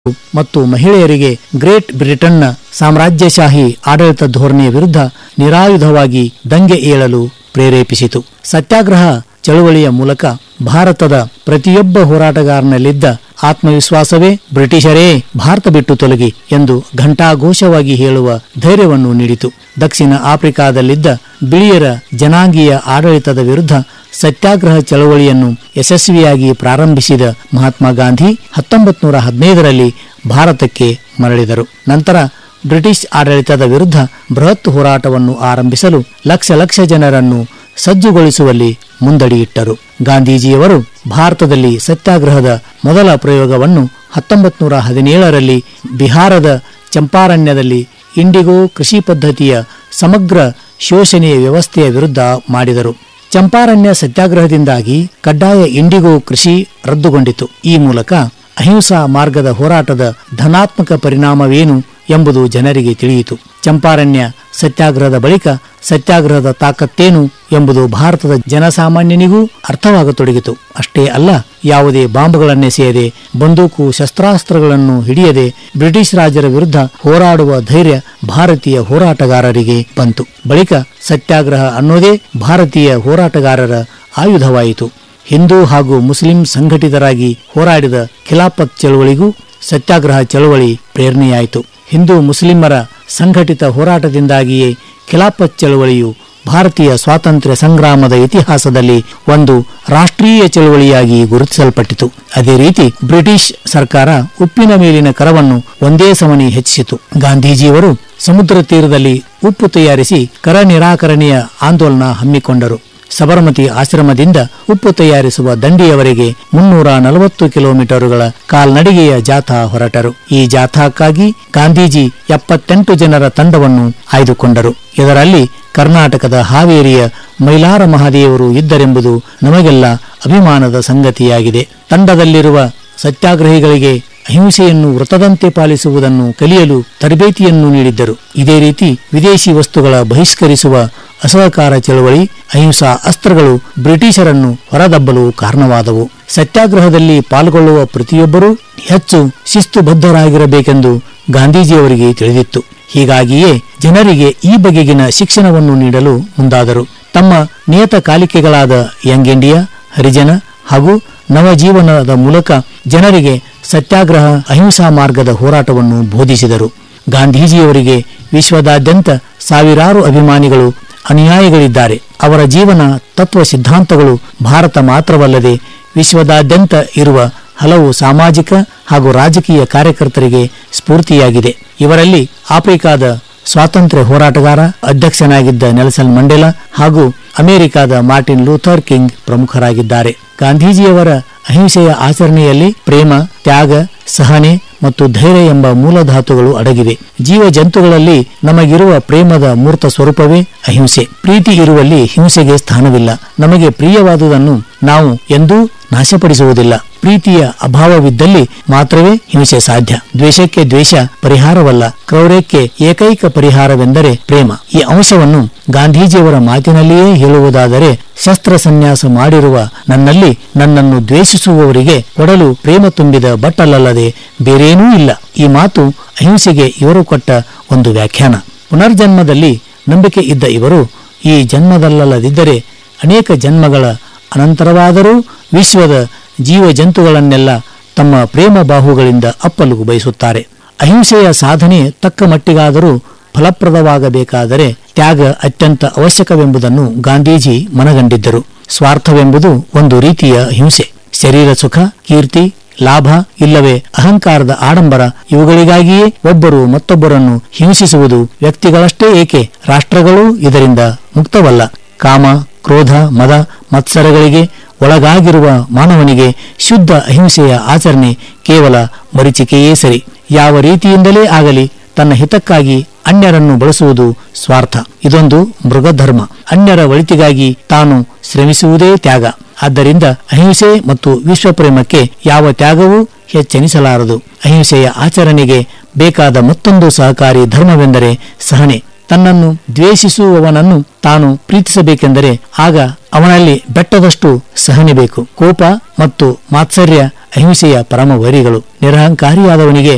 ಮತ್ತು ಮಹಿಳೆಯರಿಗೆ ಗ್ರೇಟ್ ಬ್ರಿಟನ್ನ ಸಾಮ್ರಾಜ್ಯಶಾಹಿ ಆಡಳಿತ ಧೋರಣೆಯ ವಿರುದ್ಧ ನಿರಾಯುಧವಾಗಿ ದಂಗೆ ಏಳಲು ಪ್ರೇರೇಪಿಸಿತು ಸತ್ಯಾಗ್ರಹ ಚಳುವಳಿಯ ಮೂಲಕ ಭಾರತದ ಪ್ರತಿಯೊಬ್ಬ ಹೋರಾಟಗಾರನಲ್ಲಿದ್ದ ಆತ್ಮವಿಶ್ವಾಸವೇ ಬ್ರಿಟಿಷರೇ ಭಾರತ ಬಿಟ್ಟು ತೊಲಗಿ ಎಂದು ಘಂಟಾಘೋಷವಾಗಿ ಹೇಳುವ ಧೈರ್ಯವನ್ನು ನೀಡಿತು ದಕ್ಷಿಣ ಆಫ್ರಿಕಾದಲ್ಲಿದ್ದ ಬಿಳಿಯರ ಜನಾಂಗೀಯ ಆಡಳಿತದ ವಿರುದ್ಧ ಸತ್ಯಾಗ್ರಹ ಚಳವಳಿಯನ್ನು ಯಶಸ್ವಿಯಾಗಿ ಪ್ರಾರಂಭಿಸಿದ ಮಹಾತ್ಮ ಗಾಂಧಿ ಹತ್ತೊಂಬತ್ತು ನೂರ ಹದಿನೈದರಲ್ಲಿ ಭಾರತಕ್ಕೆ ಮರಳಿದರು ನಂತರ ಬ್ರಿಟಿಷ್ ಆಡಳಿತದ ವಿರುದ್ಧ ಬೃಹತ್ ಹೋರಾಟವನ್ನು ಆರಂಭಿಸಲು ಲಕ್ಷ ಲಕ್ಷ ಜನರನ್ನು ಸಜ್ಜುಗೊಳಿಸುವಲ್ಲಿ ಮುಂದಡಿಯಿಟ್ಟರು ಗಾಂಧೀಜಿಯವರು ಭಾರತದಲ್ಲಿ ಸತ್ಯಾಗ್ರಹದ ಮೊದಲ ಪ್ರಯೋಗವನ್ನು ಹತ್ತೊಂಬತ್ತು ನೂರ ಹದಿನೇಳರಲ್ಲಿ ಬಿಹಾರದ ಚಂಪಾರಣ್ಯದಲ್ಲಿ ಇಂಡಿಗೋ ಕೃಷಿ ಪದ್ಧತಿಯ ಸಮಗ್ರ ಶೋಷಣೆಯ ವ್ಯವಸ್ಥೆಯ ವಿರುದ್ಧ ಮಾಡಿದರು ಚಂಪಾರಣ್ಯ ಸತ್ಯಾಗ್ರಹದಿಂದಾಗಿ ಕಡ್ಡಾಯ ಇಂಡಿಗೋ ಕೃಷಿ ರದ್ದುಗೊಂಡಿತು ಈ ಮೂಲಕ ಅಹಿಂಸಾ ಮಾರ್ಗದ ಹೋರಾಟದ ಧನಾತ್ಮಕ ಪರಿಣಾಮವೇನು ಎಂಬುದು ಜನರಿಗೆ ತಿಳಿಯಿತು ಚಂಪಾರಣ್ಯ ಸತ್ಯಾಗ್ರಹದ ಬಳಿಕ ಸತ್ಯಾಗ್ರಹದ ತಾಕತ್ತೇನು ಎಂಬುದು ಭಾರತದ ಜನಸಾಮಾನ್ಯನಿಗೂ ಅರ್ಥವಾಗತೊಡಗಿತು ಅಷ್ಟೇ ಅಲ್ಲ ಯಾವುದೇ ಬಾಂಬ್ಗಳನ್ನೆಸೆಯದೆ ಬಂದೂಕು ಶಸ್ತ್ರಾಸ್ತ್ರಗಳನ್ನು ಹಿಡಿಯದೆ ಬ್ರಿಟಿಷ್ ರಾಜರ ವಿರುದ್ಧ ಹೋರಾಡುವ ಧೈರ್ಯ ಭಾರತೀಯ ಹೋರಾಟಗಾರರಿಗೆ ಬಂತು ಬಳಿಕ ಸತ್ಯಾಗ್ರಹ ಅನ್ನೋದೇ ಭಾರತೀಯ ಹೋರಾಟಗಾರರ ಆಯುಧವಾಯಿತು ಹಿಂದೂ ಹಾಗೂ ಮುಸ್ಲಿಂ ಸಂಘಟಿತರಾಗಿ ಹೋರಾಡಿದ ಖಿಲಾಫತ್ ಚಳವಳಿಗೂ ಸತ್ಯಾಗ್ರಹ ಚಳವಳಿ ಪ್ರೇರಣೆಯಾಯಿತು ಹಿಂದೂ ಮುಸ್ಲಿಮರ ಸಂಘಟಿತ ಹೋರಾಟದಿಂದಾಗಿಯೇ ಖಿಲಾಫತ್ ಚಳವಳಿಯು ಭಾರತೀಯ ಸ್ವಾತಂತ್ರ್ಯ ಸಂಗ್ರಾಮದ ಇತಿಹಾಸದಲ್ಲಿ ಒಂದು ರಾಷ್ಟ್ರೀಯ ಚಳವಳಿಯಾಗಿ ಗುರುತಿಸಲ್ಪಟ್ಟಿತು ಅದೇ ರೀತಿ ಬ್ರಿಟಿಷ್ ಸರ್ಕಾರ ಉಪ್ಪಿನ ಮೇಲಿನ ಕರವನ್ನು ಒಂದೇ ಸಮನೆ ಹೆಚ್ಚಿಸಿತು ಗಾಂಧೀಜಿಯವರು ಸಮುದ್ರ ತೀರದಲ್ಲಿ ಉಪ್ಪು ತಯಾರಿಸಿ ಕರ ನಿರಾಕರಣೆಯ ಆಂದೋಲನ ಹಮ್ಮಿಕೊಂಡರು ಸಬರಮತಿ ಆಶ್ರಮದಿಂದ ಉಪ್ಪು ತಯಾರಿಸುವ ದಂಡಿಯವರೆಗೆ ಮುನ್ನೂರ ನಲವತ್ತು ಕಿಲೋಮೀಟರುಗಳ ಕಾಲ್ನಡಿಗೆಯ ಜಾಥಾ ಹೊರಟರು ಈ ಜಾಥಾಕ್ಕಾಗಿ ಗಾಂಧೀಜಿ ಎಪ್ಪತ್ತೆಂಟು ಜನರ ತಂಡವನ್ನು ಆಯ್ದುಕೊಂಡರು ಇದರಲ್ಲಿ ಕರ್ನಾಟಕದ ಹಾವೇರಿಯ ಮೈಲಾರ ಮಹಾದೇವರು ಇದ್ದರೆಂಬುದು ನಮಗೆಲ್ಲ ಅಭಿಮಾನದ ಸಂಗತಿಯಾಗಿದೆ ತಂಡದಲ್ಲಿರುವ ಸತ್ಯಾಗ್ರಹಿಗಳಿಗೆ ಅಹಿಂಸೆಯನ್ನು ವ್ರತದಂತೆ ಪಾಲಿಸುವುದನ್ನು ಕಲಿಯಲು ತರಬೇತಿಯನ್ನು ನೀಡಿದ್ದರು ಇದೇ ರೀತಿ ವಿದೇಶಿ ವಸ್ತುಗಳ ಬಹಿಷ್ಕರಿಸುವ ಅಸಹಕಾರ ಚಳವಳಿ ಅಹಿಂಸಾ ಅಸ್ತ್ರಗಳು ಬ್ರಿಟಿಷರನ್ನು ಹೊರದಬ್ಬಲು ಕಾರಣವಾದವು ಸತ್ಯಾಗ್ರಹದಲ್ಲಿ ಪಾಲ್ಗೊಳ್ಳುವ ಪ್ರತಿಯೊಬ್ಬರೂ ಹೆಚ್ಚು ಶಿಸ್ತುಬದ್ಧರಾಗಿರಬೇಕೆಂದು ಗಾಂಧೀಜಿಯವರಿಗೆ ತಿಳಿದಿತ್ತು ಹೀಗಾಗಿಯೇ ಜನರಿಗೆ ಈ ಬಗೆಗಿನ ಶಿಕ್ಷಣವನ್ನು ನೀಡಲು ಮುಂದಾದರು ತಮ್ಮ ನಿಯತಕಾಲಿಕೆಗಳಾದ ಯಂಗ್ ಇಂಡಿಯಾ ಹರಿಜನ ಹಾಗೂ ನವಜೀವನದ ಮೂಲಕ ಜನರಿಗೆ ಸತ್ಯಾಗ್ರಹ ಅಹಿಂಸಾ ಮಾರ್ಗದ ಹೋರಾಟವನ್ನು ಬೋಧಿಸಿದರು ಗಾಂಧೀಜಿಯವರಿಗೆ ವಿಶ್ವದಾದ್ಯಂತ ಸಾವಿರಾರು ಅಭಿಮಾನಿಗಳು ಅನುಯಾಯಿಗಳಿದ್ದಾರೆ ಅವರ ಜೀವನ ತತ್ವ ಸಿದ್ಧಾಂತಗಳು ಭಾರತ ಮಾತ್ರವಲ್ಲದೆ ವಿಶ್ವದಾದ್ಯಂತ ಇರುವ ಹಲವು ಸಾಮಾಜಿಕ ಹಾಗೂ ರಾಜಕೀಯ ಕಾರ್ಯಕರ್ತರಿಗೆ ಸ್ಫೂರ್ತಿಯಾಗಿದೆ ಇವರಲ್ಲಿ ಆಫ್ರಿಕಾದ ಸ್ವಾತಂತ್ರ್ಯ ಹೋರಾಟಗಾರ ಅಧ್ಯಕ್ಷನಾಗಿದ್ದ ನೆಲ್ಸನ್ ಮಂಡೇಲಾ ಹಾಗೂ ಅಮೆರಿಕದ ಮಾರ್ಟಿನ್ ಲೂಥರ್ ಕಿಂಗ್ ಪ್ರಮುಖರಾಗಿದ್ದಾರೆ ಗಾಂಧೀಜಿಯವರ ಅಹಿಂಸೆಯ ಆಚರಣೆಯಲ್ಲಿ ಪ್ರೇಮ ತ್ಯಾಗ ಸಹನೆ ಮತ್ತು ಧೈರ್ಯ ಎಂಬ ಮೂಲಧಾತುಗಳು ಅಡಗಿವೆ ಜೀವ ಜಂತುಗಳಲ್ಲಿ ನಮಗಿರುವ ಪ್ರೇಮದ ಮೂರ್ತ ಸ್ವರೂಪವೇ ಅಹಿಂಸೆ ಪ್ರೀತಿ ಇರುವಲ್ಲಿ ಹಿಂಸೆಗೆ ಸ್ಥಾನವಿಲ್ಲ ನಮಗೆ ಪ್ರಿಯವಾದುದನ್ನು ನಾವು ಎಂದೂ ನಾಶಪಡಿಸುವುದಿಲ್ಲ ಪ್ರೀತಿಯ ಅಭಾವವಿದ್ದಲ್ಲಿ ಮಾತ್ರವೇ ಹಿಂಸೆ ಸಾಧ್ಯ ದ್ವೇಷಕ್ಕೆ ದ್ವೇಷ ಪರಿಹಾರವಲ್ಲ ಕ್ರೌರ್ಯಕ್ಕೆ ಏಕೈಕ ಪರಿಹಾರವೆಂದರೆ ಪ್ರೇಮ ಈ ಅಂಶವನ್ನು ಗಾಂಧೀಜಿಯವರ ಮಾತಿನಲ್ಲಿಯೇ ಹೇಳುವುದಾದರೆ ಶಸ್ತ್ರ ಸನ್ಯಾಸ ಮಾಡಿರುವ ನನ್ನಲ್ಲಿ ನನ್ನನ್ನು ದ್ವೇಷಿಸುವವರಿಗೆ ಕೊಡಲು ಪ್ರೇಮ ತುಂಬಿದ ಬಟ್ಟಲಲ್ಲದೆ ಬೇರೇನೂ ಇಲ್ಲ ಈ ಮಾತು ಅಹಿಂಸೆಗೆ ಇವರು ಕೊಟ್ಟ ಒಂದು ವ್ಯಾಖ್ಯಾನ ಪುನರ್ಜನ್ಮದಲ್ಲಿ ನಂಬಿಕೆ ಇದ್ದ ಇವರು ಈ ಜನ್ಮದಲ್ಲದಿದ್ದರೆ ಅನೇಕ ಜನ್ಮಗಳ ಅನಂತರವಾದರೂ ವಿಶ್ವದ ಜೀವ ಜಂತುಗಳನ್ನೆಲ್ಲ ತಮ್ಮ ಪ್ರೇಮ ಬಾಹುಗಳಿಂದ ಅಪ್ಪಲು ಬಯಸುತ್ತಾರೆ ಅಹಿಂಸೆಯ ಸಾಧನೆ ತಕ್ಕ ಮಟ್ಟಿಗಾದರೂ ಫಲಪ್ರದವಾಗಬೇಕಾದರೆ ತ್ಯಾಗ ಅತ್ಯಂತ ಅವಶ್ಯಕವೆಂಬುದನ್ನು ಗಾಂಧೀಜಿ ಮನಗಂಡಿದ್ದರು ಸ್ವಾರ್ಥವೆಂಬುದು ಒಂದು ರೀತಿಯ ಹಿಂಸೆ ಶರೀರ ಸುಖ ಕೀರ್ತಿ ಲಾಭ ಇಲ್ಲವೇ ಅಹಂಕಾರದ ಆಡಂಬರ ಇವುಗಳಿಗಾಗಿಯೇ ಒಬ್ಬರು ಮತ್ತೊಬ್ಬರನ್ನು ಹಿಂಸಿಸುವುದು ವ್ಯಕ್ತಿಗಳಷ್ಟೇ ಏಕೆ ರಾಷ್ಟ್ರಗಳೂ ಇದರಿಂದ ಮುಕ್ತವಲ್ಲ ಕಾಮ ಕ್ರೋಧ ಮದ ಮತ್ಸರಗಳಿಗೆ ಒಳಗಾಗಿರುವ ಮಾನವನಿಗೆ ಶುದ್ಧ ಅಹಿಂಸೆಯ ಆಚರಣೆ ಕೇವಲ ಮರೀಚಿಕೆಯೇ ಸರಿ ಯಾವ ರೀತಿಯಿಂದಲೇ ಆಗಲಿ ತನ್ನ ಹಿತಕ್ಕಾಗಿ ಅನ್ಯರನ್ನು ಬಳಸುವುದು ಸ್ವಾರ್ಥ ಇದೊಂದು ಮೃಗಧರ್ಮ ಅನ್ಯರ ಒಳಿತಿಗಾಗಿ ತಾನು ಶ್ರಮಿಸುವುದೇ ತ್ಯಾಗ ಆದ್ದರಿಂದ ಅಹಿಂಸೆ ಮತ್ತು ವಿಶ್ವಪ್ರೇಮಕ್ಕೆ ಯಾವ ತ್ಯಾಗವೂ ಹೆಚ್ಚೆನಿಸಲಾರದು ಅಹಿಂಸೆಯ ಆಚರಣೆಗೆ ಬೇಕಾದ ಮತ್ತೊಂದು ಸಹಕಾರಿ ಧರ್ಮವೆಂದರೆ ಸಹನೆ ತನ್ನನ್ನು ದ್ವೇಷಿಸುವವನನ್ನು ತಾನು ಪ್ರೀತಿಸಬೇಕೆಂದರೆ ಆಗ ಅವನಲ್ಲಿ ಬೆಟ್ಟದಷ್ಟು ಸಹನೆ ಬೇಕು ಕೋಪ ಮತ್ತು ಮಾತ್ಸರ್ಯ ಅಹಿಂಸೆಯ ಪರಮ ವೈರಿಗಳು ನಿರಹಂಕಾರಿಯಾದವನಿಗೆ